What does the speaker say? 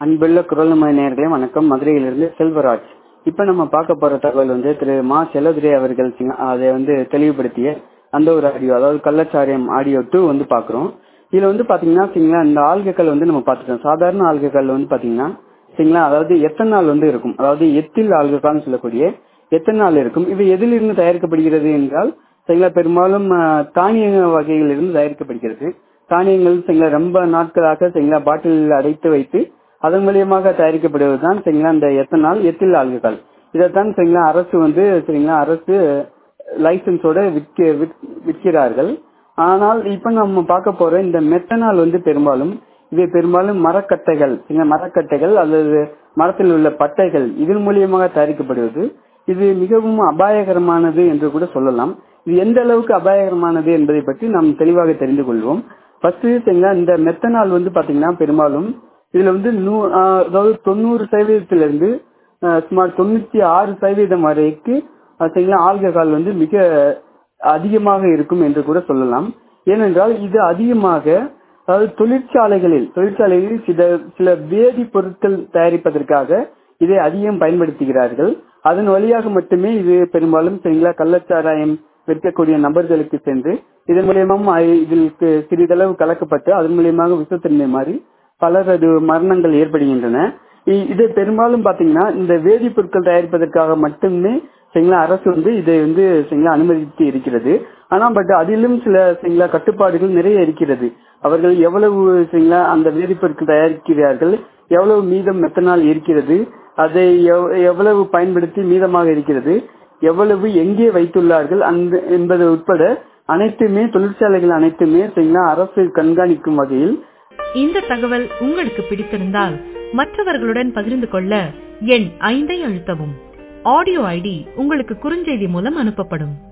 அன்புள்ள குரல்மொழி நேயர்களே வணக்கம் மதுரையிலிருந்து செல்வராஜ் இப்ப நம்ம பார்க்க போற தகவல் வந்து திரு மா செல்லதுரை அவர்கள் சிங்க- அதை வந்து தெளிவுபடுத்திய அந்த ஒரு ஆடியோ அதாவது கள்ளச்சாரியம் ஆடியோ டூ வந்து பாக்குறோம் இதுல வந்து பாத்தீங்கன்னா சரிங்களா இந்த ஆல்ககள் வந்து நம்ம பார்த்துட்டோம் சாதாரண ஆல்ககள் வந்து பாத்தீங்கன்னா சரிங்களா அதாவது எத்தனால் வந்து இருக்கும் அதாவது எத்தில் ஆல்ககால்னு சொல்லக்கூடிய எத்தனால் இருக்கும் இது எதிலிருந்து தயாரிக்கப்படுகிறது என்றால் சரிங்களா பெரும்பாலும் ஆஹ், தானிய வகைகளிலிருந்து தயாரிக்கப்படுகிறது தானியங்கள் சரிங்களா ரொம்ப நாட்களாக சரிங்களா பாட்டிலில் அடைத்து வைத்து அதன் மூலியமாக தயாரிக்கப்படுவதுதான் சரிங்களா இந்த எத்தனால் எத்தில் ஆல்கஹால் இதைத்தான் சரிங்களா அரசு வந்து சரிங்களா அரசு லைசன்ஸோட விற்க விற்- விற்கிறார்கள் ஆனால் இப்ப நம்ம பார்க்க போற இந்த மெத்தனால் வந்து பெரும்பாலும் இவை பெரும்பாலும் மரக்கட்டைகள் சரிங்களா மரக்கட்டைகள் அல்லது மரத்தில் உள்ள பட்டைகள் இதன் மூலியமாக தயாரிக்கப்படுவது இது மிகவும் அபாயகரமானது என்று கூட சொல்லலாம் இது எந்த அளவுக்கு அபாயகரமானது என்பதை பற்றி நாம் தெளிவாக தெரிந்து கொள்வோம் ஃபர்ஸ்ட் சரிங்களா இந்த மெத்தனால் வந்து பாத்தீங்கன்னா பெரும்பாலும் இதுல வந்து நூ- ஆஹ் அதாவது தொண்ணூறு சதவீதத்திலிருந்து ஆஹ் சுமார் தொண்ணூத்தி ஆறு சதவீதம் வரைக்கு ஆஹ் சரிங்களா ஆல்கஹால் வந்து மிக அதிகமாக இருக்கும் என்று கூட சொல்லலாம் ஏனென்றால் இது அதிகமாக அதாவது தொழிற்சாலைகளில் தொழிற்சாலைகளில் சில சில வேதி பொருட்கள் தயாரிப்பதற்காக இதை அதிகம் பயன்படுத்துகிறார்கள் அதன் வழியாக மட்டுமே இது பெரும்பாலும் சரிங்களா கள்ளச்சாராயம் விற்கக்கூடிய நபர்களுக்கு சென்று இதன் மூலியமும் அ- இதில் சி- சிறிதளவு கலக்கப்பட்டு அதன் மூலியமாக விஷத்தன்மை மாறி பலரது மரணங்கள் ஏற்படுகின்றன இ- இது பெரும்பாலும் பாத்தீங்கன்னா இந்த வேதிப்பொருட்கள் தயாரிப்பதற்காக மட்டுமே சரிங்களா அரசு வந்து இதை வந்து சரிங்களா அனுமதித்து இருக்கிறது ஆனா பட் அதிலும் சில சரிங்களா கட்டுப்பாடுகள் நிறைய இருக்கிறது அவர்கள் எவ்வளவு சரிங்களா அந்த வேதிப்பொருட்கள் தயாரிக்கிறார்கள் எவ்வளவு மீதம் மெத்தனால் இருக்கிறது அதை எவ்- எவ்வளவு பயன்படுத்தி மீதமாக இருக்கிறது எவ்வளவு எங்கே வைத்துள்ளார்கள் அந்த என்பது உட்பட அனைத்துமே தொழிற்சாலைகள் அனைத்துமே சரிங்களா அரசு கண்காணிக்கும் வகையில் இந்த தகவல் உங்களுக்கு பிடித்திருந்தால் மற்றவர்களுடன் பகிர்ந்து கொள்ள எண் ஐந்தை அழுத்தவும் ஆடியோ ஐடி உங்களுக்கு குறுஞ்செய்தி மூலம் அனுப்பப்படும்